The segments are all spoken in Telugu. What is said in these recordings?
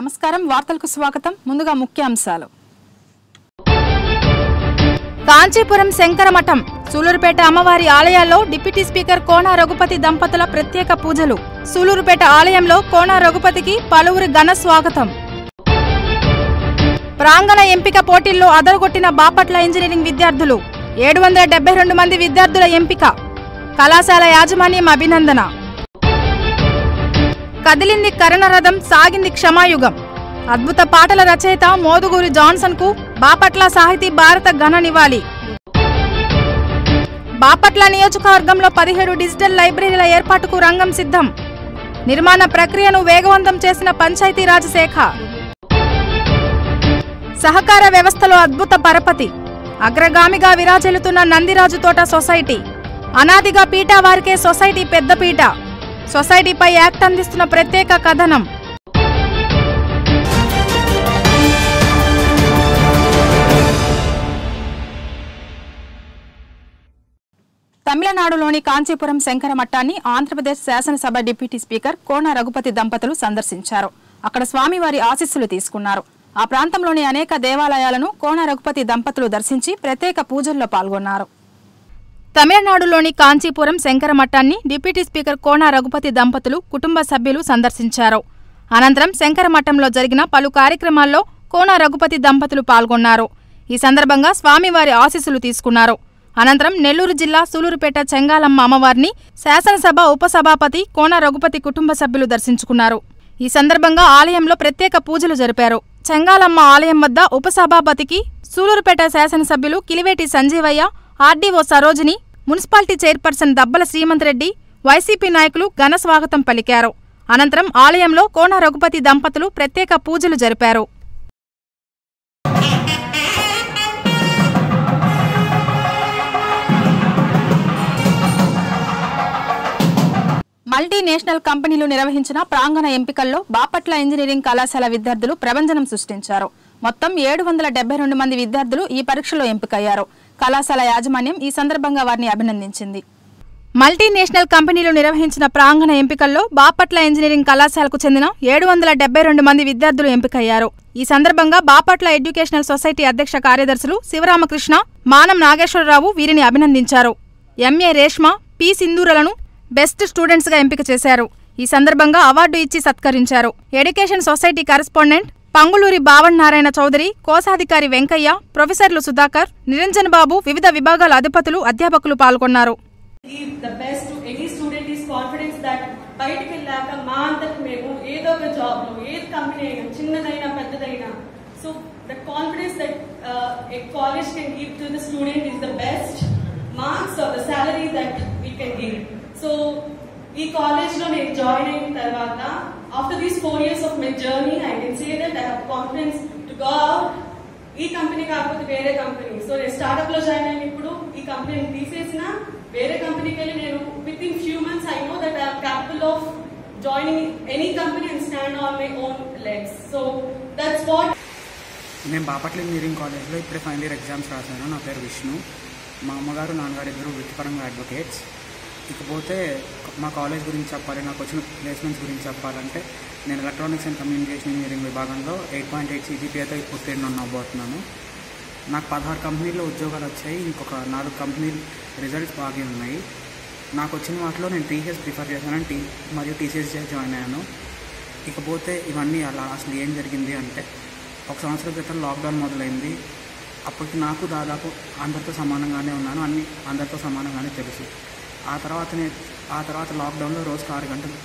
నమస్కారం వార్తలకు స్వాగతం ముందుగా ముఖ్యాంశాలు కాంచీపురం శంకరమఠం సూలూరుపేట అమ్మవారి ఆలయాల్లో డిప్యూటీ స్పీకర్ కోన రఘుపతి దంపతుల ప్రత్యేక పూజలు సూలూరుపేట ఆలయంలో కోన రఘుపతికి పలువురి ఘన స్వాగతం ప్రాంగణ ఎంపిక పోటీల్లో అదరగొట్టిన బాపట్ల ఇంజనీరింగ్ విద్యార్థులు ఏడు వందల డెబ్బై రెండు మంది విద్యార్థుల ఎంపిక కళాశాల యాజమాన్యం అభినందన కదిలింది కరుణరథం సాగింది క్షమాయుగం అద్భుత పాటల రచయిత మోదుగూరి జాన్సన్ కు బాపట్ల సాహితీ భారత ఘన నివాళి బాపట్ల నియోజకవర్గంలో పదిహేడు డిజిటల్ లైబ్రరీల ఏర్పాటుకు రంగం సిద్ధం నిర్మాణ ప్రక్రియను వేగవంతం చేసిన పంచాయతీరాజ్ శాఖ సహకార వ్యవస్థలో అద్భుత పరపతి అగ్రగామిగా విరాజిల్లుతున్న నందిరాజు తోట సొసైటీ అనాదిగా పీటా వారికే సొసైటీ పెద్దపీట సొసైటీపై యాక్ట్ అందిస్తున్న ప్రత్యేక కథనం తమిళనాడులోని కాంచీపురం శంకర మఠాన్ని ఆంధ్రప్రదేశ్ శాసనసభ డిప్యూటీ స్పీకర్ కోన రఘుపతి దంపతులు సందర్శించారు అక్కడ స్వామివారి ఆశీస్సులు తీసుకున్నారు ఆ ప్రాంతంలోని అనేక దేవాలయాలను కోన రఘుపతి దంపతులు దర్శించి ప్రత్యేక పూజల్లో పాల్గొన్నారు తమిళనాడులోని కాంచీపురం శంకర మఠాన్ని డిప్యూటీ స్పీకర్ కోన రఘుపతి దంపతులు కుటుంబ సభ్యులు సందర్శించారు అనంతరం శంకర మఠంలో జరిగిన పలు కార్యక్రమాల్లో కోన రఘుపతి దంపతులు పాల్గొన్నారు ఈ సందర్భంగా స్వామివారి ఆశీస్సులు తీసుకున్నారు అనంతరం నెల్లూరు జిల్లా సూలూరుపేట చెంగాలమ్మ అమ్మవారిని శాసనసభ ఉపసభాపతి కోన రఘుపతి కుటుంబ సభ్యులు దర్శించుకున్నారు ఈ సందర్భంగా ఆలయంలో ప్రత్యేక పూజలు జరిపారు చెంగాలమ్మ ఆలయం వద్ద ఉపసభాపతికి సూలూరుపేట శాసనసభ్యులు Kiliveti Sanjeevaiah RDO Sarojini municipality chairperson Dabbala Srimanth Reddy YCP నాయకులు ఘన స్వాగతం పలికారు అనంతరం ఆలయంలో కోన రఘుపతి దంపతులు ప్రత్యేక పూజలు జరిపారు మల్టీనేషనల్ కంపెనీలు నిర్వహించిన ప్రాంగణ ఎంపికల్లో బాపట్ల ఇంజనీరింగ్ కళాశాల విద్యార్థులు ప్రభంజనం సృష్టించారు మొత్తం ఏడు వందల డెబ్బై రెండు మంది విద్యార్థులు ఈ పరీక్షలో ఎంపికయ్యారు కళాశాల యాజమాన్యం ఈ సందర్భంగా వారిని అభినందించింది మల్టీనేషనల్ కంపెనీలు నిర్వహించిన ప్రాంగణ ఎంపికల్లో బాపట్ల ఇంజనీరింగ్ కళాశాలకు చెందిన ఏడు వందల డెబ్బై రెండు మంది విద్యార్థులు ఎంపికయ్యారు ఈ సందర్భంగా బాపట్ల ఎడ్యుకేషనల్ సొసైటీ అధ్యక్ష కార్యదర్శులు శివరామకృష్ణ మానం నాగేశ్వరరావు వీరిని అభినందించారు ఎంఏ రేష్మ పి సింధూరలను బెస్ట్ స్టూడెంట్స్ గా ఎంపిక చేశారు ఈ సందర్భంగా అవార్డు ఇచ్చి సత్కరించారు education society correspondent Panguluri Bhavan Narayana Chowdary కోశాధికారి వెంకయ్య ప్రొఫెసర్లు సుధాకర్ నిరంజన్ బాబు వివిధ విభాగాల అధిపతులు అధ్యాపకులు పాల్గొన్నారు give the best to any student is confidence that బయటికి వెళ్ళాక మా అంతకు మేము ఏదో ఒక జాబ్ లో ఏది కంపెనీ అయినా చిన్నదైనా పెద్దదైనా so the confidence that a college can give to the student is the best marks or the salary that we can give so ఈ కాలేజ్ లో నేను జాయిన్ అయిన తర్వాత after these four years of my journey I can say that I have confidence to go out ఈ కంపెనీ కాకపోతే వేరే కంపెనీ సో నేను స్టార్ట్అప్ లో జాయిన్ అయిన ఇప్పుడు ఈ కంపెనీని తీసేసిన వేరే కంపెనీకి వెళ్ళి నేను with in few months I know that I'm capable of joining any company and stand on my own legs so that's what నేను బాపట్ల ఇంజనీరింగ్ కాలేజ్లో ఇప్పుడే ఫైనల్ ఇయర్ ఎగ్జామ్స్ రాశాను నా పేరు విష్ణు మా అమ్మగారు నాన్నగారు ఇద్దరు వృత్తిపరంగా అడ్వకేట్స్ ఇకపోతే మా కాలేజ్ గురించి చెప్పాలి నాకు వచ్చిన ప్లేస్మెంట్స్ గురించి చెప్పాలంటే నేను ఎలక్ట్రానిక్స్ అండ్ కమ్యూనికేషన్ ఇంజనీరింగ్ విభాగంలో ఎయిట్ పాయింట్ ఎయిట్ సీజీపీఐతో ఉత్తీర్ణ అవ్వబోతున్నాను నాకు పదహారు కంపెనీల్లో ఉద్యోగాలు వచ్చాయి ఇంకొక నాలుగు కంపెనీలు రిజల్ట్స్ బాగా ఉన్నాయి నాకు వచ్చిన వాటిలో నేను టీసీఎస్ ప్రిఫర్ చేశాను టీ మరియు టీసీఎస్ జాయిన్ అయ్యాను ఇకపోతే ఇవన్నీ అలా అసలు ఏం జరిగింది అంటే ఒక సంవత్సరం క్రితం లాక్డౌన్ మొదలైంది అప్పటికి నాకు దాదాపు అందరితో సమానంగానే ఉన్నాను అన్ని అందరితో సమానంగానే తెలుసు ఆ తర్వాత నే- ఆ తర్వాత లాక్డౌన్లో రోజుకు ఆరు గంటలు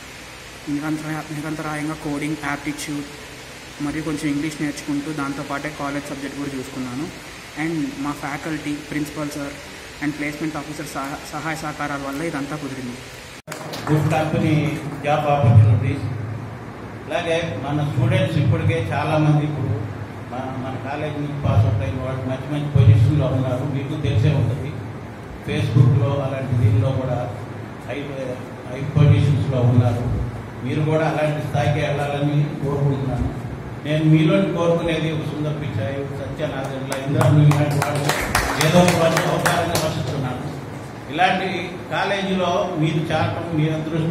నిరంతర నిరంతరాయంగా కోడింగ్ యాప్టిట్యూడ్ మరియు కొంచెం ఇంగ్లీష్ నేర్చుకుంటూ దాంతోపాటే కాలేజ్ సబ్జెక్ట్ కూడా చూసుకున్నాను అండ్ మా faculty principal sir and placement officer సహా సహాయ సహకారాల వల్ల ఇదంతా కుదిరింది గుడ్ కంపెనీ జాబ్ ఆపర్చునిటీస్ అలాగే మన స్టూడెంట్స్ ఇప్పటికే చాలా మంది ఇప్పుడు మన మన కాలేజ్ నుంచి పాస్ అవుట్ అయిన వాళ్ళు మంచి మంచి పొజిషన్లో ఉన్నారు మీకు తెలిసే ఉంటుంది ఫేస్బుక్లో అలాంటి దీనిలో కూడా హై హై పొజిషన్స్లో ఉన్నారు మీరు కూడా అలాంటి స్థాయికి వెళ్ళాలని కోరుకుంటున్నాను నేను మీలో కోరుకునేది ఒక సుందర్ పిచ్చాయి సత్యనారాయణ ఇంద్రాన్ని ఇలాంటి వాళ్ళు ఏదో ఒక వాళ్ళు అవుతారని ఆశిస్తున్నాను ఇలాంటి కాలేజీలో మీరు చేరటం మీ అదృష్టం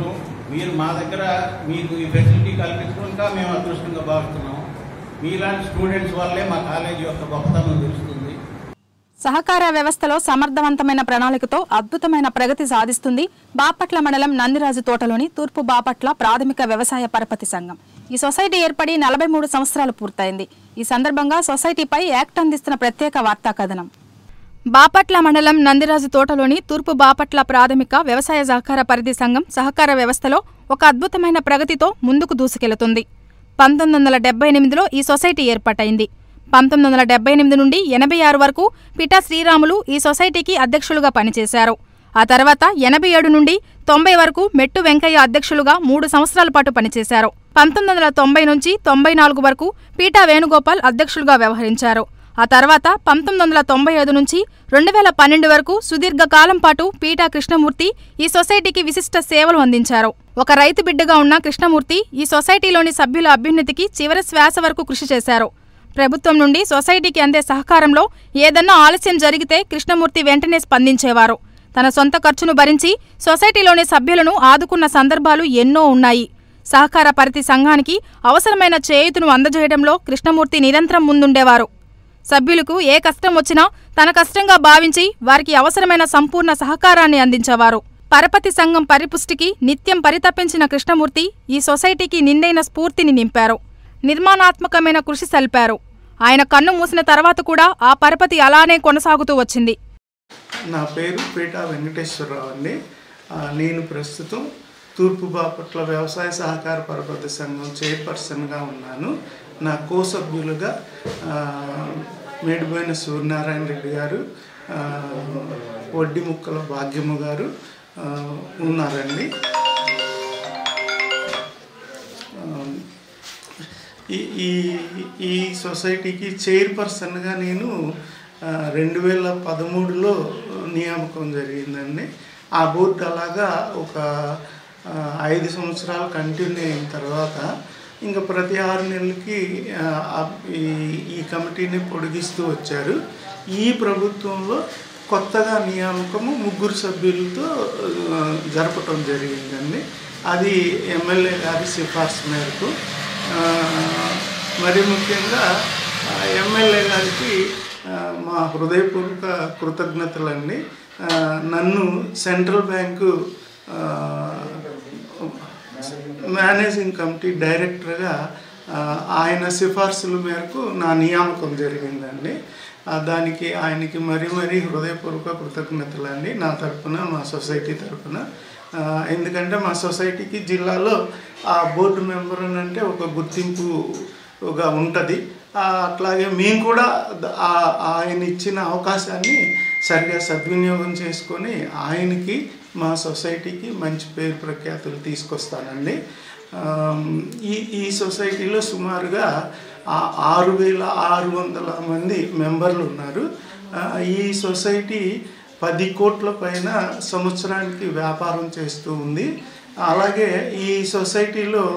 మీరు మా దగ్గర మీకు ఈ ఫెసిలిటీ కల్పించకుండా మేము అదృష్టంగా భావిస్తున్నాం మీలాంటి స్టూడెంట్స్ వల్లే మా కాలేజీ యొక్క గొప్పతనం తెలుస్తుంది సహకార వ్యవస్థలో సమర్థవంతమైన ప్రణాళికతో అద్భుతమైన ప్రగతి సాధిస్తుంది బాపట్ల మండలం నందిరాజు తోటలోని తూర్పు బాపట్ల ప్రాథమిక వ్యవసాయ పరపతి సంఘం ఈ సొసైటీ ఏర్పడి నలభై మూడు సంవత్సరాలు పూర్తయింది ఈ సందర్భంగా సొసైటీపై యాక్ట్ అందిస్తున్న ప్రత్యేక వార్తా కథనం బాపట్ల మండలం నందిరాజు తోటలోని తూర్పు బాపట్ల ప్రాథమిక వ్యవసాయ సహకార పరిధి సంఘం సహకార వ్యవస్థలో ఒక అద్భుతమైన ప్రగతితో ముందుకు దూసుకెళుతుంది పంతొమ్మిది వందల డెబ్బై ఎనిమిదిలో ఈ సొసైటీ ఏర్పాటైంది పంతొమ్మిది వందల డెబ్బై ఎనిమిది నుండి ఎనభై ఆరు వరకు పిటా శ్రీరాములు ఈ సొసైటీకి అధ్యక్షులుగా పనిచేశారు ఆ తర్వాత ఎనభై ఏడు నుండి తొంభై వరకు మెట్టు వెంకయ్య అధ్యక్షులుగా మూడు సంవత్సరాల పాటు పనిచేశారు పంతొమ్మిది వందల తొంభై నుంచి తొంభై నాలుగు వరకు పీటా వేణుగోపాల్ అధ్యక్షులుగా వ్యవహరించారు ఆ తర్వాత పంతొమ్మిది వందల తొంభై ఐదు నుంచి రెండు వేల పన్నెండు వరకు సుదీర్ఘ కాలం పాటు పీటా కృష్ణమూర్తి ఈ సొసైటీకి విశిష్ట సేవలు అందించారు ఒక రైతు బిడ్డగా ఉన్న కృష్ణమూర్తి ఈ సొసైటీలోని సభ్యుల అభ్యున్నతికి చివరి శ్వాస వరకు కృషి చేశారు ప్రభుత్వం నుండి సొసైటీకి అందే సహకారంలో ఏదన్నా ఆలస్యం జరిగితే కృష్ణమూర్తి వెంటనే స్పందించేవారు తన సొంత ఖర్చును భరించి సొసైటీలోని సభ్యులను ఆదుకున్న సందర్భాలు ఎన్నో ఉన్నాయి సహకార పరిధి సంఘానికి అవసరమైన చేయుతును అందజేయడంలో కృష్ణమూర్తి నిరంతరం ముందుండేవారు సభ్యులకు ఏ కష్టం వచ్చినా తన కష్టంగా భావించి వారికి అవసరమైన సంపూర్ణ సహకారాన్ని అందించేవారు పరపతి సంఘం పరిపుష్టికి నిత్యం పరితపించిన కృష్ణమూర్తి ఈ సొసైటీకి నిండైన స్ఫూర్తిని నింపారు నిర్మాణాత్మకమైన కృషి సల్పారు ఆయన కన్ను మూసిన తర్వాత కూడా ఆ పరపతి అలానే కొనసాగుతూ వచ్చింది నా పేరు పీటా వెంకటేశ్వరరావు అండి ఆ, నేను ప్రస్తుతం తూర్పు బాపట్ల వ్యవసాయ సహకార పరపతి సంఘం చైర్పర్సన్గా ఉన్నాను నా కో సభ్యులుగా ఆ, మేడిపోయిన సూర్యనారాయణ రెడ్డి గారు ఆ, వడ్డి ముక్కల భాగ్యము గారు ఆ, ఉన్నారండి ఆ, ఈ ఈ ఈ సొసైటీకి చైర్పర్సన్గా నేను ఆ, రెండు వేల పదమూడులో నియామకం జరిగిందండి ఆ బోర్డు అలాగా ఒక ఆ, ఐదు సంవత్సరాలు కంటిన్యూ అయిన తర్వాత ఇంకా ప్రతి ఆరు నెలలకి ఆ, ఆ- ఈ ఈ కమిటీని పొడిగిస్తూ వచ్చారు ఈ ప్రభుత్వంలో కొత్తగా నియామకము ముగ్గురు సభ్యులతో ఆ, జరపటం జరిగిందండి అది ఎమ్మెల్యే గారి సిఫార్సు మేరకు ఆ, మరి ముఖ్యంగా ఆ, ఎమ్మెల్యే గారికి ఆ, మా హృదయపూర్వక కృతజ్ఞతలండి ఆ, నన్ను సెంట్రల్ బ్యాంకు ఆ, మేనేజింగ్ కమిటీ డైరెక్టర్గా ఆ, ఆయన సిఫార్సుల మేరకు నా నియామకం జరిగిందండి ఆ, దానికి ఆయనకి మరీ మరీ హృదయపూర్వక కృతజ్ఞతలండి నా తరపున మా సొసైటీ తరపున ఆ, ఎందుకంటే మా సొసైటీకి జిల్లాలో ఆ బోర్డు మెంబర్ అని అంటే ఒక గుర్తింపుగా ఉంటుంది అట్లాగే మేము కూడా ద- ఆ- ఆయన ఇచ్చిన అవకాశాన్ని సరిగా సద్వినియోగం చేసుకొని ఆయనకి మా సొసైటీకి మంచి పేరు ప్రఖ్యాతులు తీసుకొస్తానండి ఆమ్, ఈ ఈ సొసైటీలో సుమారుగా ఆ- ఆరు వేల ఆరు వందల మంది మెంబర్లు ఉన్నారు ఆ, ఈ సొసైటీ పది కోట్ల పైన సంవత్సరానికి వ్యాపారం చేస్తూ ఉంది అలాగే ఈ సొసైటీలో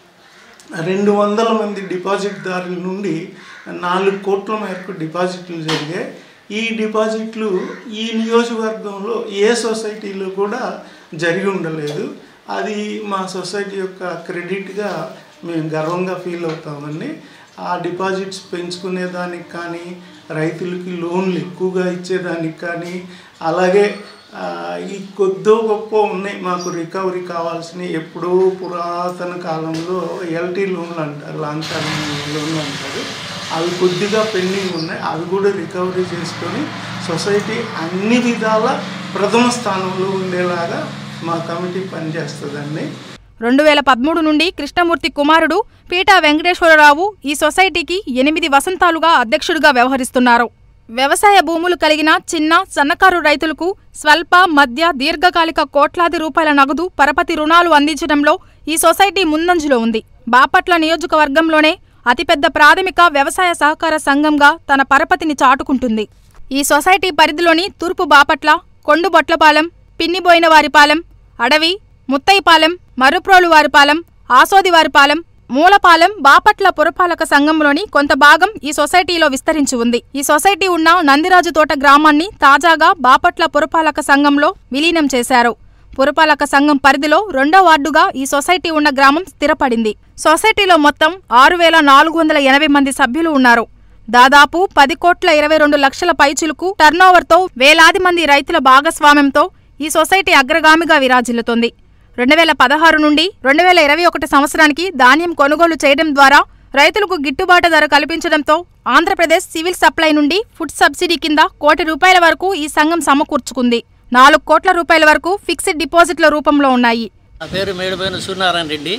రెండు వందల మంది డిపాజిట్దారుల నుండి నాలుగు కోట్ల మేరకు డిపాజిట్లు జరిగాయి ఈ డిపాజిట్లు ఈ నియోజకవర్గంలో ఏ సొసైటీలో కూడా జరిగి ఉండలేదు అది మా సొసైటీ యొక్క క్రెడిట్గా మేము గర్వంగా ఫీల్ అవుతామండి ఆ డిపాజిట్స్ పెంచుకునేదానికి కానీ రైతులకి లోన్లు ఎక్కువగా ఇచ్చేదానికి కానీ అలాగే ఆ, ఈ కొద్దో గొప్ప ఉన్నాయి మాకు రికవరీ కావాల్సినవి ఎప్పుడో పురాతన కాలంలో ఎల్టీ లోన్లు అంటారు లాంగ్ టర్మ్ లోన్లు అంటారు అవి కొద్దిగా పెండింగ్ ఉన్నాయి అవి కూడా రికవరీ చేసుకొని సొసైటీ అన్ని విధాల ప్రథమ స్థానంలో ఉండేలాగా మా కమిటీ పనిచేస్తుందండి రెండు వేల పదమూడు నుండి కృష్ణమూర్తి కుమారుడు పీటా వెంకటేశ్వరరావు ఈ సొసైటీకి ఎనిమిది వసంతాలుగా అధ్యక్షుడిగా వ్యవహరిస్తున్నారు వ్యవసాయ భూములు కలిగిన చిన్న సన్నకారు రైతులకు స్వల్ప మధ్య దీర్ఘకాలిక కోట్లాది రూపాయల నగదు పరపతి రుణాలు అందించడంలో ఈ సొసైటీ ముందంజలో ఉంది బాపట్ల నియోజకవర్గంలోనే అతిపెద్ద ప్రాథమిక వ్యవసాయ సహకార సంఘంగా తన పరపతిని చాటుకుంటుంది ఈ సొసైటీ పరిధిలోని తూర్పు బాపట్ల కొండుబొట్లపాలెం పిన్నిబోయినవారిపాలెం అడవి ముత్తైపాలెం మరుప్రోలువారిపాలెం ఆసోదివారిపాలెం మూలపాలెం బాపట్ల పురపాలక సంఘంలోని కొంత భాగం ఈ సొసైటీలో విస్తరించి ఉంది ఈ సొసైటీ ఉన్న నందిరాజు తోట గ్రామాన్ని తాజాగా బాపట్ల పురపాలక సంఘంలో విలీనం చేశారు పురపాలక సంఘం పరిధిలో రెండో వార్డుగా ఈ సొసైటీ ఉన్న గ్రామం స్థిరపడింది సొసైటీలో మొత్తం ఆరు వేల నాలుగు వందల ఎనభై మంది సభ్యులు ఉన్నారు దాదాపు పది కోట్ల ఇరవై రెండు లక్షల పైచులకు టర్నోవర్తో వేలాది మంది రైతుల భాగస్వామ్యంతో ఈ సొసైటీ అగ్రగామిగా విరాజిల్లుతోంది రెండు వేల పదహారు నుండి రెండు వేల ఇరవై ఒకటి సంవత్సరానికి ధాన్యం కొనుగోలు చేయడం ద్వారా రైతులకు గిట్టుబాటు ధర కల్పించడంతో ఆంధ్రప్రదేశ్ సివిల్ సప్లై నుండి ఫుడ్ సబ్సిడీ కింద కోటి రూపాయల వరకు ఈ సంఘం సమకూర్చుకుంది నాలుగు కోట్ల రూపాయల వరకు ఫిక్స్డ్ డిపాజిట్ల రూపంలో ఉన్నాయి నా పేరు మేడిపోయిన సూర్యనారాయణ రెడ్డి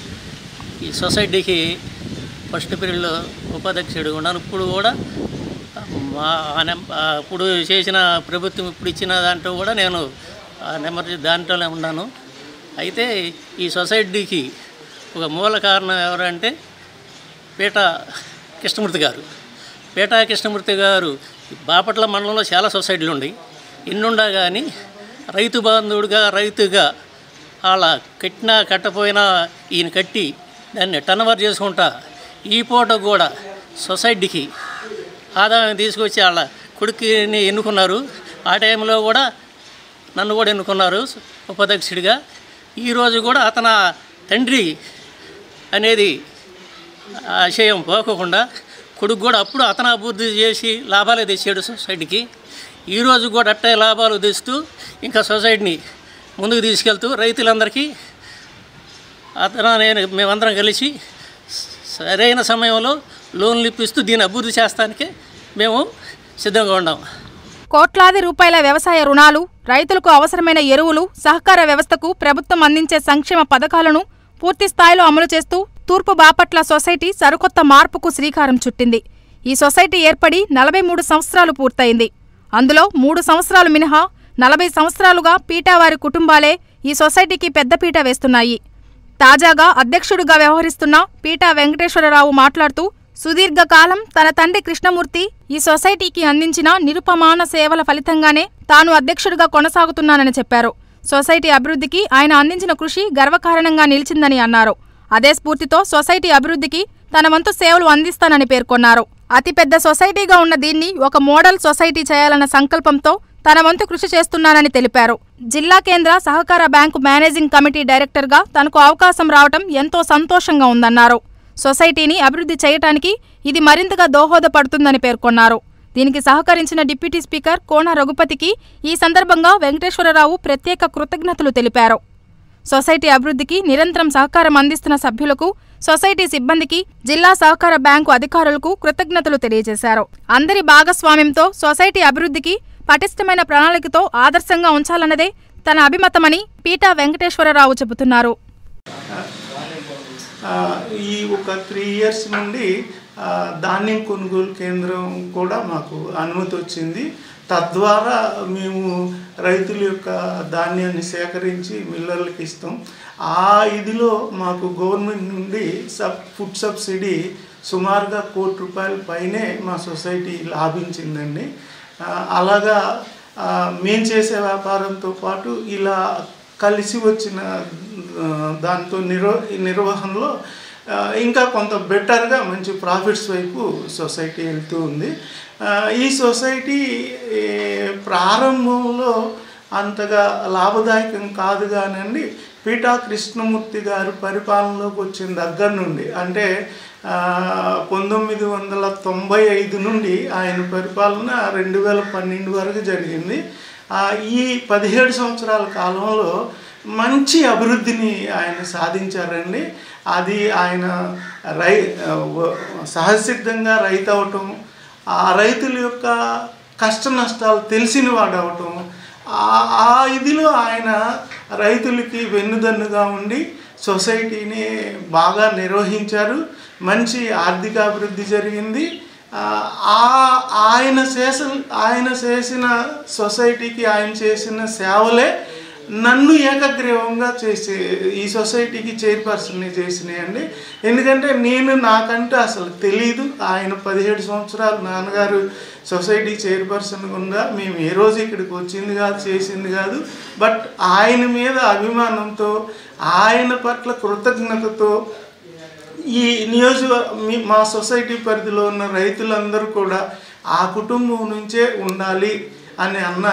ఈ సొసైటీకి ఫస్ట్ పీరియడ్లో ఉపాధ్యక్షుడు ఉన్నాను ఇప్పుడు కూడా మా ఆ నెం- ఆ ఇప్పుడు చేసిన ప్రభుత్వం ఇప్పుడు ఇచ్చిన దాంట్లో కూడా నేను ఆ నెంబర్ దాంట్లోనే ఉన్నాను అయితే ఈ సొసైటీకి ఒక మూల కారణం ఎవరంటే పేట కృష్ణమూర్తి గారు పేట కృష్ణమూర్తి గారు బాపట్ల మండలంలో చాలా సొసైటీలు ఉన్నాయి ఎన్నుండా కానీ రైతు బాంధవుడిగా రైతుగా వాళ్ళ కట్టినా కట్టపోయినా ఈయన కట్టి దాన్ని టర్నవర్ చేసుకుంటా ఈ పూట కూడా సొసైటీకి ఆదాయం తీసుకొచ్చి వాళ్ళ కొడుకుని ఎన్నుకున్నారు ఆ టైంలో కూడా నన్ను కూడా ఎన్నుకున్నారు ఉపాధ్యక్షుడిగా ఈరోజు కూడా అతని తండ్రి అనేది ఆశయం పోకుండా కొడుకు కూడా అప్పుడు అతను అభివృద్ధి చేసి లాభాలే తెచ్చాడు సొసైటీకి ఈరోజు కూడా అట్టే లాభాలు తెస్తూ ఇంకా సొసైటీని ముందుకు తీసుకెళ్తూ రైతులందరికీ అతను నేను మేమందరం కలిసి సరైన సమయంలో లోన్లు ఇప్పిస్తూ దీన్ని అభివృద్ధి చేస్తానికే మేము సిద్ధంగా ఉన్నాం కోట్లాది రూపాయల వ్యవసాయ రుణాలు రైతులకు అవసరమైన ఎరువులు సహకార వ్యవస్థకు ప్రభుత్వం అందించే సంక్షేమ పథకాలను పూర్తి స్థాయిలో అమలు చేస్తూ తూర్పు బాపట్ల సొసైటీ సరికొత్త మార్పుకు శ్రీకారం చుట్టింది ఈ సొసైటీ ఏర్పడి నలభై మూడు సంవత్సరాలు పూర్తయింది అందులో మూడు సంవత్సరాలు మినహా నలభై సంవత్సరాలుగా పీటావారి కుటుంబాలే ఈ సొసైటీకి పెద్దపీట వేస్తున్నాయి తాజాగా అధ్యక్షుడిగా వ్యవహరిస్తున్న పీటా వెంకటేశ్వరరావు మాట్లాడుతూ సుదీర్ఘకాలం తన తండ్రి కృష్ణమూర్తి ఈ సొసైటీకి అందించిన నిరుపమాన సేవల ఫలితంగానే తాను అధ్యక్షుడిగా కొనసాగుతున్నానని చెప్పారు సొసైటీ అభివృద్ధికి ఆయన అందించిన కృషి గర్వకారణంగా నిలిచిందని అన్నారు అదే స్ఫూర్తితో సొసైటీ అభివృద్ధికి తన వంతు సేవలు అందిస్తానని పేర్కొన్నారు అతిపెద్ద సొసైటీగా ఉన్న దీన్ని ఒక మోడల్ సొసైటీ చేయాలన్న సంకల్పంతో తన వంతు కృషి చేస్తున్నానని తెలిపారు జిల్లా కేంద్ర సహకార బ్యాంకు మేనేజింగ్ కమిటీ డైరెక్టర్గా తనకు అవకాశం రావటం ఎంతో సంతోషంగా ఉందన్నారు సొసైటీని అభివృద్ధి చేయటానికి ఇది మరింతగా దోహదపడుతుందని పేర్కొన్నారు దీనికి సహకరించిన డిప్యూటీ స్పీకర్ కోన రఘుపతికి ఈ సందర్భంగా వెంకటేశ్వరరావు ప్రత్యేక కృతజ్ఞతలు తెలిపారు సొసైటీ అభివృద్ధికి నిరంతరం సహకారం అందిస్తున్న సభ్యులకు సొసైటీ సిబ్బందికి జిల్లా సహకార బ్యాంకు అధికారులకు కృతజ్ఞతలు తెలియజేశారు అందరి భాగస్వామ్యంతో సొసైటీ అభివృద్ధికి పటిష్టమైన ప్రణాళికతో ఆదర్శంగా ఉంచాలన్నదే తన అభిమతమని పీటా వెంకటేశ్వరరావు చెబుతున్నారు ఆ, ఈ ఒక త్రీ ఇయర్స్ నుండి ఆ, ధాన్యం కొనుగోలు కేంద్రం కూడా మాకు అనుమతి వచ్చింది తద్వారా మేము రైతుల యొక్క ధాన్యాన్ని సేకరించి మిల్లర్లకు ఇస్తాం ఆ ఇదిలో మాకు గవర్నమెంట్ నుండి సబ్ ఫుడ్ సబ్సిడీ సుమారుగా కోటి రూపాయల పైనే మా సొసైటీ లాభించిందండి ఆ, అలాగా ఆ, మేం చేసే వ్యాపారంతో పాటు ఇలా కలిసి వచ్చిన ఆ, దాంతో నిర్వ నిర్వహణలో ఆ, ఇంకా కొంత బెటర్గా మంచి ప్రాఫిట్స్ వైపు సొసైటీ వెళ్తూ ఉంది ఆ, ఈ సొసైటీ ఏ, ప్రారంభంలో అంతగా లాభదాయకం కాదు కానండి పీటా కృష్ణమూర్తి గారు పరిపాలనలోకి వచ్చిన దగ్గర నుండి అంటే ఆ, పంతొమ్మిది వందల తొంభై ఐదు నుండి ఆయన పరిపాలన రెండు వేల పన్నెండు వరకు జరిగింది ఆ, ఈ పదిహేడు సంవత్సరాల కాలంలో మంచి అభివృద్ధిని ఆయన సాధించారండి అది ఆయన రై ఆ, వ- సహజసిద్ధంగా రైతు అవటం ఆ రైతుల యొక్క కష్ట నష్టాలు తెలిసిన వాడు అవటం ఆ- ఆ ఇదిలో ఆయన రైతులకి వెన్నుదన్నుగా ఉండి సొసైటీని బాగా నిర్వహించారు మంచి ఆర్థిక అభివృద్ధి జరిగింది ఆ, ఆ- ఆయన చేసిన ఆయన చేసిన సొసైటీకి ఆయన చేసిన సేవలే నన్ను ఏకగ్రీవంగా చేసి ఈ సొసైటీకి చైర్పర్సన్ని చేసినాయండి ఎందుకంటే నేను నాకంటే అసలు తెలీదు ఆయన పదిహేడు సంవత్సరాలు నాన్నగారు సొసైటీ చైర్పర్సన్ ఉందా మేము ఏ రోజు ఇక్కడికి వచ్చింది కాదు చేసింది కాదు బట్ ఆయన మీద అభిమానంతో ఆయన పట్ల కృతజ్ఞతతో ఈ నియోజక మీ- మా సొసైటీ పరిధిలో ఉన్న రైతులందరూ కూడా ఆ కుటుంబం నుంచే ఉండాలి అని అన్నారు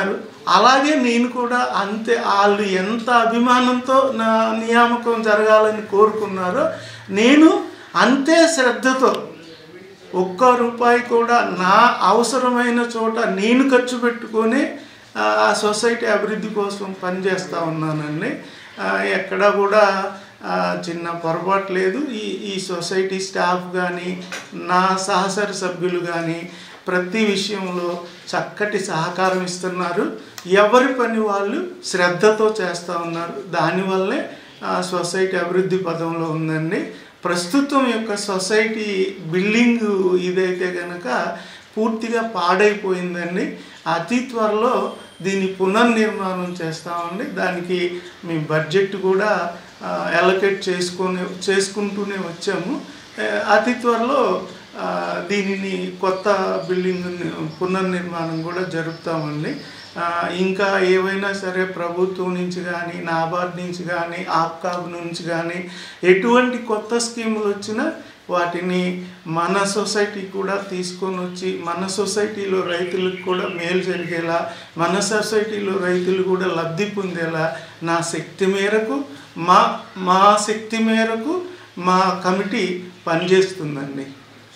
అలాగే నేను కూడా అంతే వాళ్ళు ఎంత అభిమానంతో నా నియామకం జరగాలని కోరుకున్నారో నేను అంతే శ్రద్ధతో ఒక్క రూపాయి కూడా నా అవసరమైన చోట నేను ఖర్చు పెట్టుకొని ఆ, ఆ సొసైటీ అభివృద్ధి కోసం పనిచేస్తూ ఉన్నానండి ఆ, ఎక్కడా కూడా ఆ, చిన్న పొరపాటు లేదు ఈ ఈ సొసైటీ స్టాఫ్ కానీ నా సహచర సభ్యులు కానీ ప్రతి విషయంలో చక్కటి సహకారం ఇస్తున్నారు ఎవరి పని వాళ్ళు శ్రద్ధతో చేస్తూ ఉన్నారు దానివల్లే ఆ, సొసైటీ అభివృద్ధి పదంలో ఉందండి ప్రస్తుతం యొక్క సొసైటీ బిల్డింగ్ ఇదైతే కనుక పూర్తిగా పాడైపోయిందండి అతి త్వరలో దీన్ని పునర్నిర్మాణం చేస్తామండి దానికి మీ బడ్జెట్ కూడా ఎలకేట్ చేసుకొని చేసుకుంటూనే వచ్చాము ఆ, అతి త్వరలో ఆ, దీనిని కొత్త బిల్డింగ్ పునర్నిర్మాణం కూడా జరుపుతామండి ఆ, ఇంకా ఏవైనా సరే ప్రభుత్వం నుంచి కానీ నాబార్డ్ నుంచి కానీ ఆప్కాబ్ నుంచి కానీ ఎటువంటి కొత్త స్కీములు వచ్చినా వాటిని మన సొసైటీ కూడా తీసుకొని వచ్చి మన సొసైటీలో రైతులకు కూడా మేలు జరిగేలా మన సొసైటీలో రైతులు కూడా లబ్ధి పొందేలా నా శక్తి మేరకు మా మా శక్తి మేరకు మా కమిటీ పనిచేస్తుందండి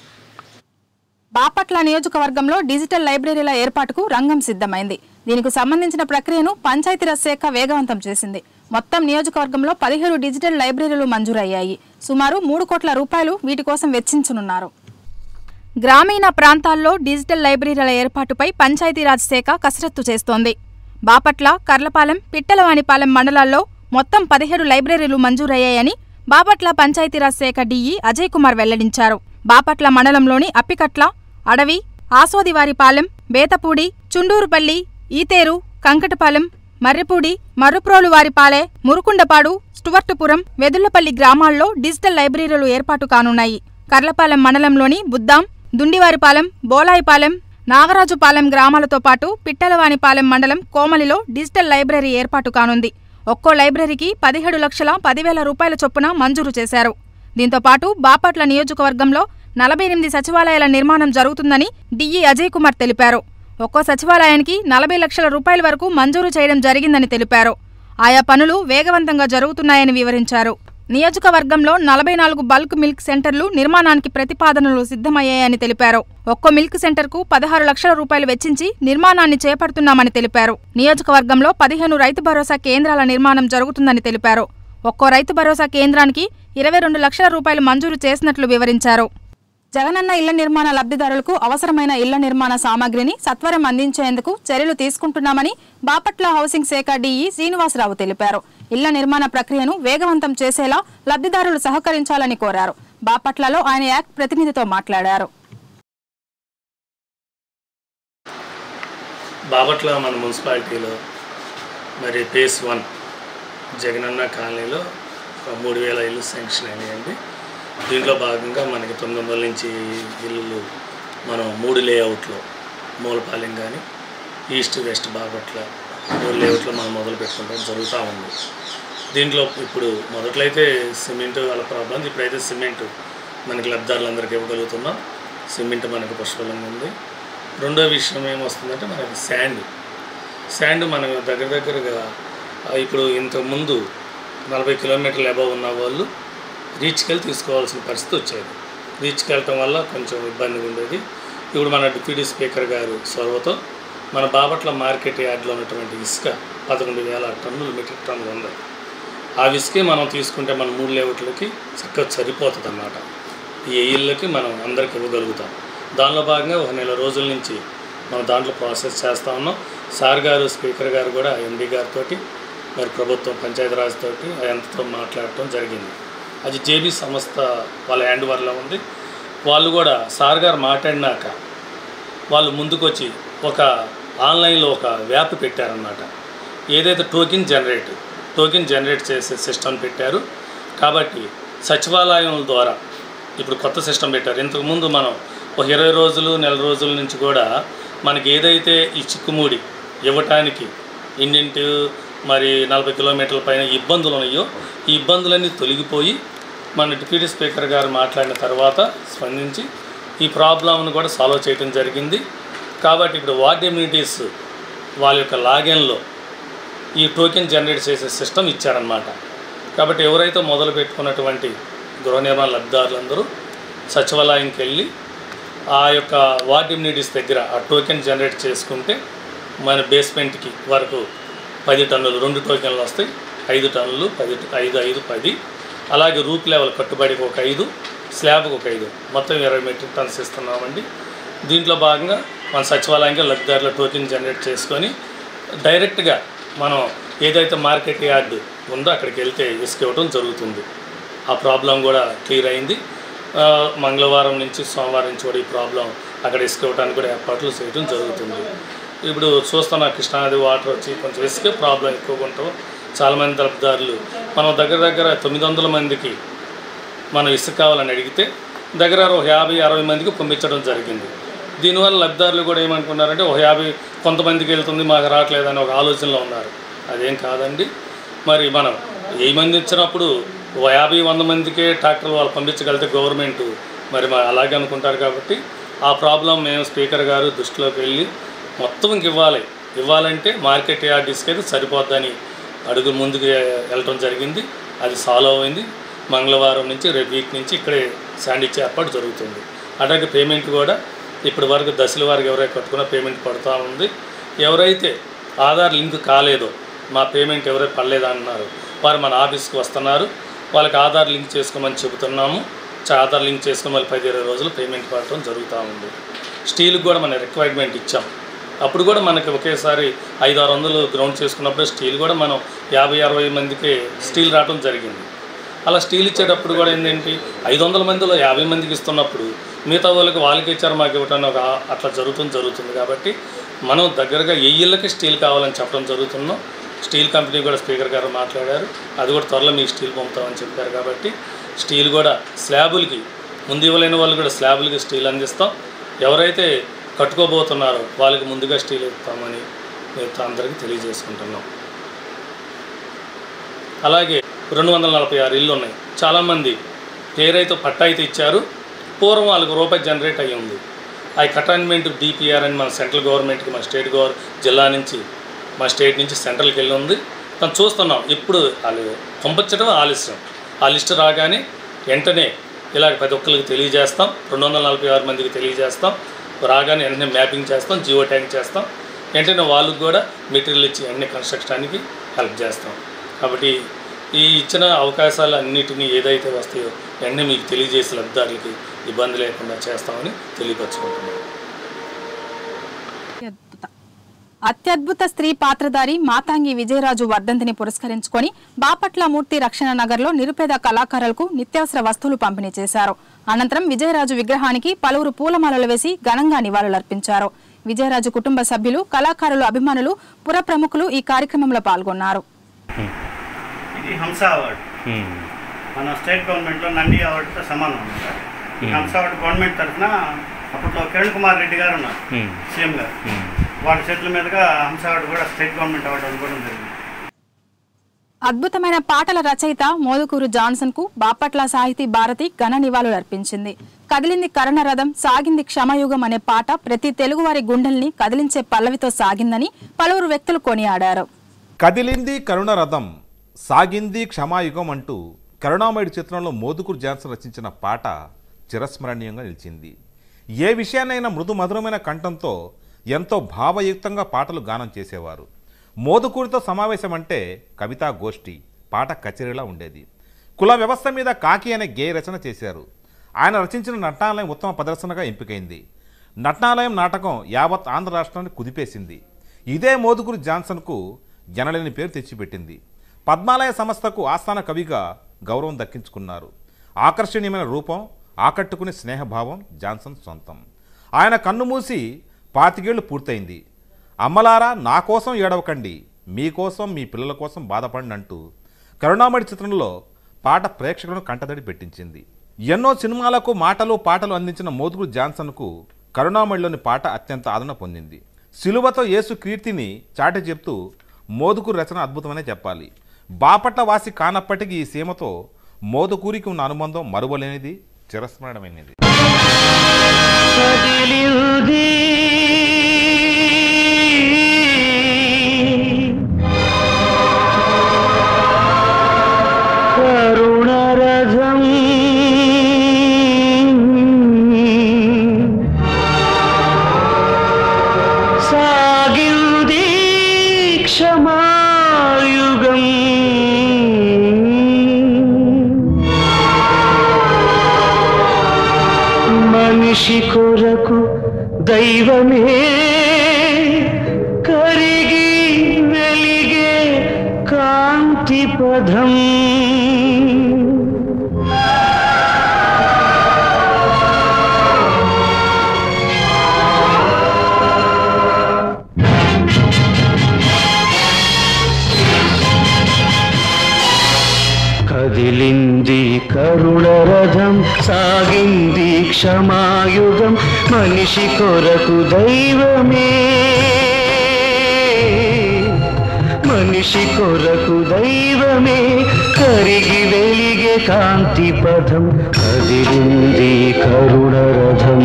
బాపట్ల నియోజకవర్గంలో డిజిటల్ లైబ్రరీల ఏర్పాటుకు రంగం సిద్ధమైంది దీనికి సంబంధించిన ప్రక్రియను పంచాయతీరాజ్ శాఖ వేగవంతం చేసింది మొత్తం నియోజకవర్గంలో పదిహేడు డిజిటల్ లైబ్రరీలు మంజూరయ్యాయి సుమారు మూడు కోట్ల రూపాయలు వీటి కోసం వెచ్చించనున్నారు గ్రామీణ ప్రాంతాల్లో డిజిటల్ లైబ్రరీల ఏర్పాటుపై పంచాయతీరాజ్ శాఖ కసరత్తు చేస్తోంది బాపట్ల కర్లపాలెం పిట్టలవానిపాలెం మండలాల్లో మొత్తం పదిహేడు లైబ్రరీలు మంజూరయ్యాయని బాపట్ల పంచాయతీరాజ్ శాఖ డీఈ అజయ్ కుమార్ వెల్లడించారు బాపట్ల మండలంలోని అప్పికట్ల అడవి ఆసోదివారిపాలెం బేతపూడి చుండూరుపల్లి ఈతేరు కంకటపాలెం మర్రిపూడి మర్రుప్రోలువారిపాలె మురుకుండపాడు స్టువర్టుపురం వెదుళ్లపల్లి గ్రామాల్లో డిజిటల్ లైబ్రరీలు ఏర్పాటు కానున్నాయి కర్లపాలెం మండలంలోని బుద్దాం దుండివారిపాలెం బోలాయిపాలెం నాగరాజుపాలెం గ్రామాలతో పాటు పిట్టలవానిపాలెం మండలం కోమలిలో డిజిటల్ లైబ్రరీ ఏర్పాటు కానుంది ఒక్కో లైబ్రరీకి పదిహేడు లక్షల పదివేల రూపాయల చొప్పున మంజూరు చేశారు దీంతో పాటు బాపట్ల నియోజకవర్గంలో నలభై ఎనిమిది సచివాలయాల నిర్మాణం జరుగుతుందని డిఈ అజయ్ కుమార్ తెలిపారు ఒక్కో సచివాలయానికి నలభై లక్షల రూపాయల వరకు మంజూరు చేయడం జరిగిందని తెలిపారు ఆయా పనులు వేగవంతంగా జరుగుతున్నాయని వివరించారు నియోజకవర్గంలో నలభై నాలుగు బల్క్ మిల్క్ సెంటర్లు నిర్మాణానికి ప్రతిపాదనలు సిద్ధమయ్యాయని తెలిపారు ఒక్కో మిల్క్ సెంటర్కు పదహారు లక్షల రూపాయలు వెచ్చించి నిర్మాణాన్ని చేపడుతున్నామని తెలిపారు నియోజకవర్గంలో పదిహేను రైతు భరోసా కేంద్రాల నిర్మాణం జరుగుతుందని తెలిపారు ఒక్కో రైతు భరోసా కేంద్రానికి ఇరవై రెండు లక్షల రూపాయలు మంజూరు చేసినట్లు వివరించారు జగనన్న ఇళ్ల నిర్మాణ లబ్ధిదారులకు అవసరమైన ఇళ్ల నిర్మాణ సామాగ్రిని సత్వరం అందించేందుకు చర్యలు తీసుకుంటున్నామని బాపట్ల హౌసింగ్ శాఖ డీఈ శ్రీనివాసరావు తెలిపారు ఇళ్ల నిర్మాణ ప్రక్రియను వేగవంతం చేసేలా లబ్ధిదారులు సహకరించాలని కోరారు బాపట్లలో ఆయన యాక్ట్ ప్రతినిధితో మాట్లాడారు బాపట్ల మన మున్సిపాలిటీలో మరి ఫేస్ వన్ జగనన్న కాలనీలో ఒక మూడు వేల ఇల్లు శాంక్షన్ అయినాయండి దీంట్లో భాగంగా మనకి తొమ్మిది వందల నుంచి ఇల్లులు మనం మూడు లేఅవుట్లో మూలపాలెం కానీ ఈస్ట్ వెస్ట్ బాపట్ల మూడు లేఅవుట్లో మనం మొదలు పెట్టుకుంటాం జరుగుతూ ఉంది దీంట్లో ఇప్పుడు మొదట్లో అయితే సిమెంట్ వాళ్ళ ప్రాబ్లం ఇప్పుడైతే సిమెంట్ మనకి లబ్ధారులందరికీ ఇవ్వగలుగుతున్నాం సిమెంట్ మనకు పుష్కలంగా ఉంది రెండో విషయం ఏమొస్తుందంటే మనకి శాండ్ శాండ్ మనకు దగ్గర దగ్గరగా ఆ, ఇప్పుడు ఇంతకుముందు నలభై కిలోమీటర్లు అబవ్ ఉన్న వాళ్ళు రీచ్కి వెళ్ళి తీసుకోవాల్సిన పరిస్థితి వచ్చేది రీచ్కి వెళ్ళటం వల్ల కొంచెం ఇబ్బందిగా ఉండేది ఇప్పుడు మన డిప్యూటీ స్పీకర్ గారు చొరవతో మన బాపట్ల మార్కెట్ యార్డ్లో ఉన్నటువంటి ఇసుక పదకొండు వేల టన్నులు మెట్రిక్ టన్నులు ఉంది ఆ ఇసుకే మనం తీసుకుంటే మన మూడు లేఅవుట్లకి చక్కగా సరిపోతుంది అన్నమాట ఈ ఇళ్ళకి మనం అందరికి ఇవ్వగలుగుతాం దానిలో భాగంగా ఒక నెల రోజుల నుంచి మనం దాంట్లో ప్రాసెస్ చేస్తూ ఉన్నాం సార్ గారు స్పీకర్ గారు కూడా ఎండి గారితో మరి ప్రభుత్వం పంచాయతీరాజ్ తోటి ఎంతతో మాట్లాడటం జరిగింది అది జేబీ సంస్థ వాళ్ళ హ్యాండ్ ఓవర్లో ఉంది వాళ్ళు కూడా సార్ గారు మాట్లాడినాక వాళ్ళు ముందుకొచ్చి ఒక ఆన్లైన్లో ఒక వ్యాప్ పెట్టారన్నమాట ఏదైతే టోకెన్ జనరేట్ టోకెన్ జనరేట్ చేసే సిస్టమ్ పెట్టారు కాబట్టి సచివాలయం ద్వారా ఇప్పుడు కొత్త సిస్టమ్ పెట్టారు ఇంతకుముందు మనం ఒక ఇరవై రోజులు నెల రోజుల నుంచి కూడా మనకి ఏదైతే ఈ చిక్కుముడి ఇవ్వటానికి ఇండింటి మరి నలభై కిలోమీటర్ల పైన ఇబ్బందులు ఉన్నాయో ఈ ఇబ్బందులన్నీ తొలగిపోయి మన డిప్యూటీ స్పీకర్ గారు మాట్లాడిన తర్వాత స్పందించి ఈ ప్రాబ్లంను కూడా సాల్వ్ చేయడం జరిగింది కాబట్టి ఇప్పుడు వార్డ్ ఇమ్యూనిటీస్ వాళ్ళ యొక్క లాగిన్లో ఈ టోకెన్ జనరేట్ చేసే సిస్టమ్ ఇచ్చారనమాట కాబట్టి ఎవరైతే మొదలు పెట్టుకున్నటువంటి గృహ నిర్మాణ లబ్ధిదారులందరూ సచివాలయంకి వెళ్ళి ఆ యొక్క వార్డ్ ఇమ్యూనిటీస్ దగ్గర ఆ టోకెన్ జనరేట్ చేసుకుంటే మన బేస్మెంట్కి వరకు పది టన్నులు రెండు టోకెన్లు వస్తాయి ఐదు టన్నులు పది ఐదు ఐదు పది అలాగే రూప్ లెవెల్ కట్టుబడికి ఒక ఐదు స్లాబ్కి ఒక ఐదు మొత్తం ఇరవై మెట్రిక్ టన్స్ ఇస్తున్నామండి దీంట్లో భాగంగా మన సచివాలయంగా లబ్ధిదారుల టోకెన్ జనరేట్ చేసుకొని డైరెక్ట్గా మనం ఏదైతే మార్కెట్ యార్డ్ ఉందో అక్కడికి వెళ్తే ఇసుక ఇవ్వడం జరుగుతుంది ఆ ప్రాబ్లం కూడా క్లియర్ అయింది ఆ, మంగళవారం నుంచి సోమవారం నుంచి కూడా ఈ ప్రాబ్లం అక్కడ ఇసుక ఇవ్వడానికి కూడా ఏర్పాట్లు చేయడం జరుగుతుంది ఇప్పుడు చూస్తున్న కృష్ణానది వాటర్ వచ్చి కొంచెం ఇసుక ప్రాబ్లం ఎక్కువగా ఉంటాం చాలామంది తలపుదారులు మనం దగ్గర దగ్గర తొమ్మిది వందల మందికి మనం ఇసుక కావాలని అడిగితే దగ్గర ఒక యాభై అరవై మందికి పంపించడం జరిగింది దీనివల్ల లబ్ధిదారులు కూడా ఏమనుకున్నారంటే ఒక యాభై కొంతమందికి వెళ్తుంది మాకు రావట్లేదని ఒక ఆలోచనలో ఉన్నారు అదేం కాదండి మరి మనం వెయ్యి మంది ఇచ్చినప్పుడు ఓ యాభై వంద మందికే ట్రాక్టర్లు వాళ్ళు పంపించగలిగితే గవర్నమెంట్ మరి మా అలాగే అనుకుంటారు కాబట్టి ఆ ప్రాబ్లం మేము స్పీకర్ గారు దృష్టిలోకి వెళ్ళి మొత్తం ఇంక ఇవ్వాలి ఇవ్వాలంటే మార్కెట్ యార్డ్ అయితే సరిపోద్దని అడుగు ముందుకు వెళ్ళటం జరిగింది అది సాల్వ్ అయింది మంగళవారం నుంచి రేపు వీక్ నుంచి ఇక్కడే శాండ్ ఇచ్చే ఏర్పాటు జరుగుతుంది అలాగే పేమెంట్ కూడా ఇప్పటి వరకు దశల వారికి ఎవరైతే కట్టుకున్నా పేమెంట్ పడుతూ ఉంది ఎవరైతే ఆధార్ లింక్ కాలేదో మా పేమెంట్ ఎవరైతే పడలేదా అన్నారు వారు మన ఆఫీస్కి వస్తున్నారు వాళ్ళకి ఆధార్ లింక్ చేసుకోమని చెబుతున్నాము చ- ఆధార్ లింక్ చేసుకుని మళ్ళీ పది ఇరవై రోజులు పేమెంట్ పడటం జరుగుతూ ఉంది స్టీల్కి కూడా మన రిక్వైర్మెంట్ ఇచ్చాం అప్పుడు కూడా మనకి ఒకేసారి ఐదు ఆరు వందలు గ్రౌండ్ చేసుకున్నప్పుడు స్టీల్ కూడా మనం యాభై అరవై మందికి స్టీల్ రావడం జరిగింది అలా స్టీల్ ఇచ్చేటప్పుడు కూడా ఏంటంటే ఐదు వందల మందిలో యాభై మందికి ఇస్తున్నప్పుడు మిగతా వాళ్ళకి వాళ్ళకి ఇచ్చారు మాకు ఇవ్వటాన్ని ఒక అట్లా జరుగుతుంది జరుగుతుంది కాబట్టి మనం దగ్గరగా ఏ ఇళ్ళకి స్టీల్ కావాలని చెప్పడం జరుగుతున్నాం స్టీల్ కంపెనీ కూడా స్పీకర్ గారు మాట్లాడారు అది కూడా త్వరలో మీకు స్టీల్ పంపుతామని చెప్పారు కాబట్టి స్టీల్ కూడా స్లాబులకి ముందు ఇవ్వలేని వాళ్ళు కూడా స్లాబులకి స్టీల్ అందిస్తాం ఎవరైతే కట్టుకోబోతున్నారో వాళ్ళకి ముందుగా స్టీల్ ఇస్తామని మేము అందరికీ తెలియజేసుకుంటున్నాం అలాగే రెండు వందల నలభై ఆరు ఇళ్ళు ఉన్నాయి చాలామంది పేరైతే పట్టా అయితే ఇచ్చారు పూర్వం వాళ్ళకి రూపాయి జనరేట్ అయ్యి ఉంది ఆ కటాన్మెంట్ డిపిఆర్ అని మన సెంట్రల్ గవర్నమెంట్కి మన స్టేట్ గవర్ జిల్లా నుంచి మా స్టేట్ నుంచి సెంట్రల్కి వెళ్ళి ఉంది తను చూస్తున్నాం ఇప్పుడు వాళ్ళు పంపించడం ఆలస్యం ఆ లిస్ట్ రాగానే వెంటనే ఇలా ప్రతి ఒక్కరికి తెలియజేస్తాం రెండు వందల నలభై ఆరు మందికి తెలియజేస్తాం రాగానే వెంటనే మ్యాపింగ్ చేస్తాం జియో ట్యాంక్ చేస్తాం వెంటనే వాళ్ళకి కూడా మెటీరియల్ ఇచ్చి అన్ని కన్స్ట్రక్షన్కి హెల్ప్ చేస్తాం కాబట్టి ఈ ఇచ్చిన అవకాశాలు అన్నిటినీ ఏదైతే వస్తాయో వెంటనే మీకు తెలియజేసి లబ్ధిదారులకి ఇబ్బంది లేకుండా చేస్తామని తెలియపరచుకుంటున్నాం అత్యద్భుత అత్యద్భుత స్త్రీ పాత్రధారి మాతాంగి విజయరాజు వర్ధంతిని పురస్కరించుకొని బాపట్ల మూర్తి రక్షణ నగర్లో నిరుపేద కళాకారులకు నిత్యావసర వస్తువులు పంపిణీ చేశారు అనంతరం విజయరాజు విగ్రహానికి పలువురు పూలమాలలు వేసి ఘనంగా నివాళులర్పించారు విజయరాజు కుటుంబ సభ్యులు కళాకారులు అభిమానులు పుర ప్రముఖులు ఈ కార్యక్రమంలో పాల్గొన్నారు ఇది హంస అవార్డు మన స్టేట్ గవర్నమెంట్లో నంది అవార్డుతో సమానం అన్నమాట ఈ హంస అవార్డు గవర్నమెంట్ తరఫున అప్పట్లో కిరణ్ కుమార్ రెడ్డి గారు ఉన్నారు సీఎం గారు వాళ్ళ చేతుల మీదుగా హంస అవార్డు కూడా స్టేట్ గవర్నమెంట్ అవార్డు అనుకోవడం జరిగింది అద్భుతమైన పాటల రచయిత మోదుకూరు జాన్సన్ కు బాపట్ల సాహితీ భారతి ఘన నివాళులర్పించింది కదిలింది కరణరథం సాగింది క్షమయుగం అనే పాట ప్రతి తెలుగువారి గుండెల్ని కదిలించే పల్లవితో సాగిందని పలువురు వ్యక్తులు కొనియాడారు కదిలింది కరుణ రథం సాగింది క్షమాయుగం అంటూ కరుణామయుడి చిత్రంలో మోదుకూరు జాన్సన్ రచించిన పాట చిరస్మరణీయంగా నిలిచింది ఏ విషయాన్నైనా మృదు మధురమైన కంఠంతో ఎంతో భావయుక్తంగా పాటలు గానం చేసేవారు మోదుకూరితో సమావేశం అంటే కవితా గోష్ఠి పాట కచేరీలా ఉండేది కుల వ్యవస్థ మీద కాకి అనే గేయ రచన చేశారు ఆయన రచించిన నటనాలయం ఉత్తమ ప్రదర్శనగా ఎంపికైంది నటనాలయం నాటకం యావత్ ఆంధ్ర రాష్ట్రాన్ని కుదిపేసింది ఇదే మోదుగురు జాన్సన్కు జనలేని పేరు తెచ్చిపెట్టింది పద్మాలయ సంస్థకు ఆస్థాన కవిగా గౌరవం దక్కించుకున్నారు ఆకర్షణీయమైన రూపం ఆకట్టుకునే స్నేహభావం జాన్సన్ సొంతం ఆయన కన్నుమూసి పాతికేళ్లు పూర్తయింది అమ్మలారా నా కోసం ఏడవకండి మీకోసం మీ పిల్లల కోసం బాధపడండి అంటూ కరుణామణి చిత్రంలో పాట ప్రేక్షకులను కంటతడి పెట్టించింది ఎన్నో సినిమాలకు మాటలు పాటలు అందించిన మోదుగురు జాన్సన్కు కరుణామణిలోని పాట అత్యంత ఆదరణ పొందింది సిలువతో యేసు కీర్తిని చాటి చెప్తూ మోదుకూరు రచన అద్భుతమనే చెప్పాలి బాపట్ల వాసి కానప్పటికీ ఈ సీమతో మోదుకూరికి ఉన్న అనుబంధం మరువలేనిది చిరస్మరణమైనది కదిలింది కరుణరథం సాగింది క్షమాయుగం మనిషి కొరకు దైవమే కరిగి వెలిగే కాంతి పదం కదిలింది కరుణరథం సాగింది క్షమాయుగం మనిషి కొరకు దైవమే మనిషి కొరకు దైవమే కరిగి వెలిగే కాంతి పథం కదిలింది కరుణరథం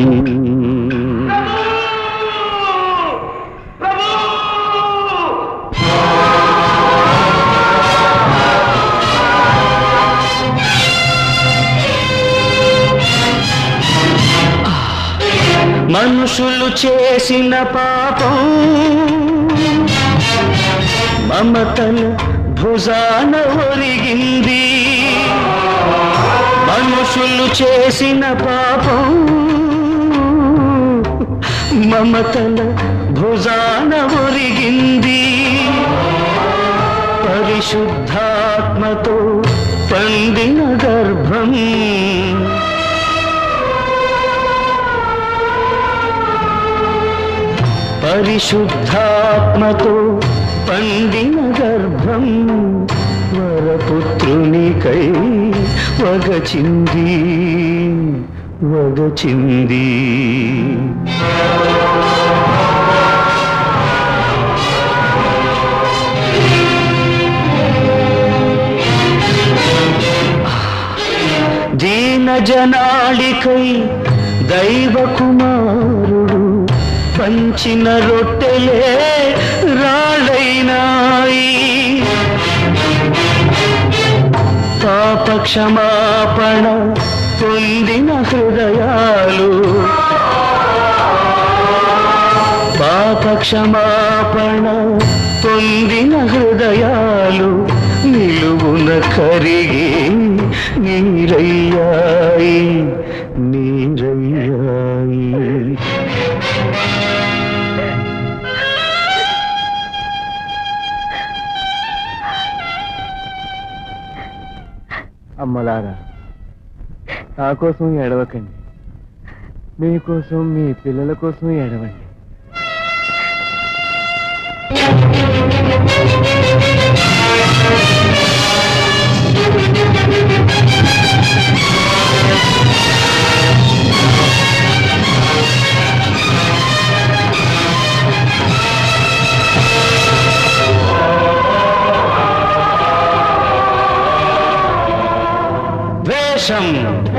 మనుషులు చేసిన పాపం మమతల భుజాన ఒరిగింది మనుషులు చేసిన పాపం మమతల భుజాన ఒరిగింది పరిశుద్ధాత్మతో పండిన గర్భం పరిశుద్ధాత్మతో పండిన గర్భం వరపుత్రునికై వగచింది వగచింది దీన జనాళికై దైవ కుమారుడు పంచిన రొట్టెలే రాళ్ళైనాయి పాప క్షమాపణ పొందిన హృదయాలు పాప క్షమాపణ పొందిన హృదయాలు నిలువున కరిగి నీరయ్యాయి నీరయ్యాయి అమ్మలారా నా కోసం ఏడవకండి మీకోసం మీ పిల్లల కోసం ఏడవండి ద్వేషం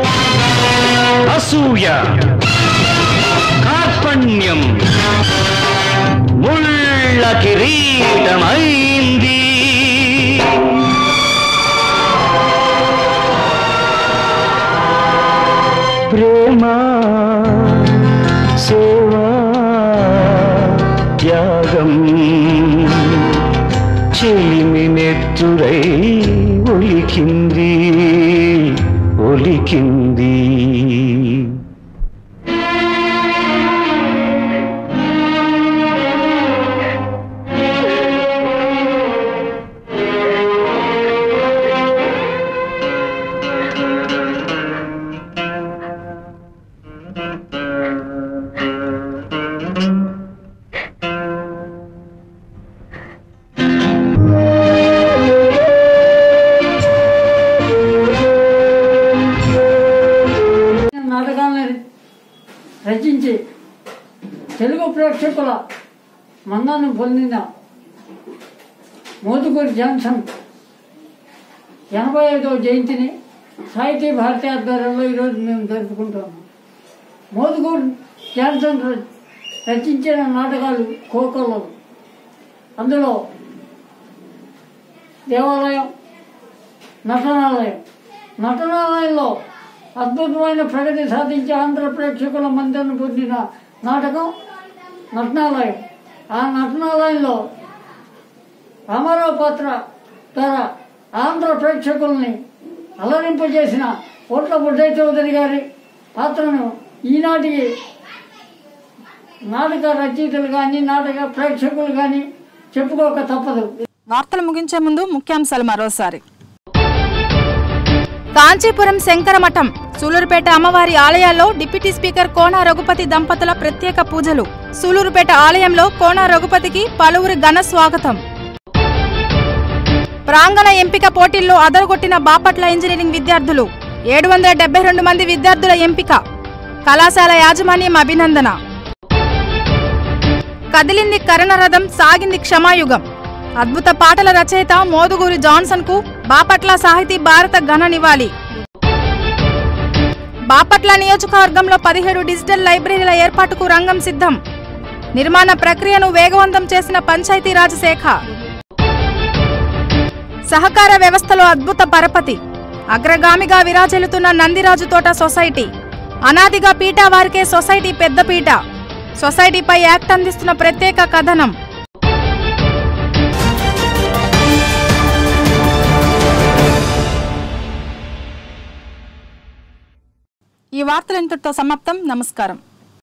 అసూయ కార్పణ్యం ముళ్ళ కిరీటమైంది ప్రేమ సేవా త్యాగం చెలిమి నెత్తురై ఒలికింది ఒలికింది నాటకాలను రచించి తెలుగు ప్రేక్షకుల మన్నను పొందిన మోదుగూరి జాన్సన్ ఎనభై ఐదవ జయంతిని సాహితీ భారతి ఆధ్వర్యంలో ఈరోజు మేము జరుపుకుంటున్నాం మోదుగూరి జాన్సన్ ర- రచించిన నాటకాలు కోకొల్లలు అందులో దేవాలయం నటనాలయం నటనాలయంలో అద్భుతమైన ప్రగతి సాధించి ఆంధ్ర ప్రేక్షకుల మందిని పొందిన నాటకం నటనాలయం ఆ నటనాలయంలో రామారావు పాత్ర ద్వారా ఆంధ్ర ప్రేక్షకుల్ని అలరింపజేసిన కోట్ల బుడ్డయ్య చౌదరి గారి పాత్రను ఈనాటికి నాటక రచయితలు కానీ నాటక ప్రేక్షకులు కానీ చెప్పుకోక తప్పదు వార్తలు ముగించే ముందు ముఖ్యాంశాలు మరోసారి కాంచీపురం శంకరమఠం సూలూరుపేట అమ్మవారి ఆలయాల్లో డిప్యూటీ స్పీకర్ కోన రఘుపతి దంపతుల ప్రత్యేక పూజలు సూలూరుపేట ఆలయంలో కోన రఘుపతికి పలువురి ఘన స్వాగతం ప్రాంగణ ఎంపిక పోటీల్లో అదరగొట్టిన బాపట్ల ఇంజనీరింగ్ విద్యార్థులు ఏడు వందల డెబ్బై రెండు మంది విద్యార్థుల ఎంపిక కళాశాల యాజమాన్యం అభినందన కదిలింది కరణరథం సాగింది క్షమాయుగం అద్భుత పాటల రచయిత మోదుగూరి జాన్సన్ కు బాపట్ల సాహితీ భారత ఘన నివాళి బాపట్ల నియోజకవర్గంలో పదిహేడు డిజిటల్ లైబ్రరీల ఏర్పాటుకు రంగం సిద్ధం నిర్మాణ ప్రక్రియను వేగవంతం చేసిన పంచాయతీరాజ్ శాఖ సహకార వ్యవస్థలో అద్భుత పరపతి అగ్రగామిగా విరాజిల్లుతున్న నందిరాజు తోట సొసైటీ అనాదిగా పీఠ వారికే సొసైటీ పెద్దపీట సొసైటీపై యాక్ట్ అందిస్తున్న ప్రత్యేక కథనం ఈ వార్తలు ఇంతటితో సమాప్తం నమస్కారం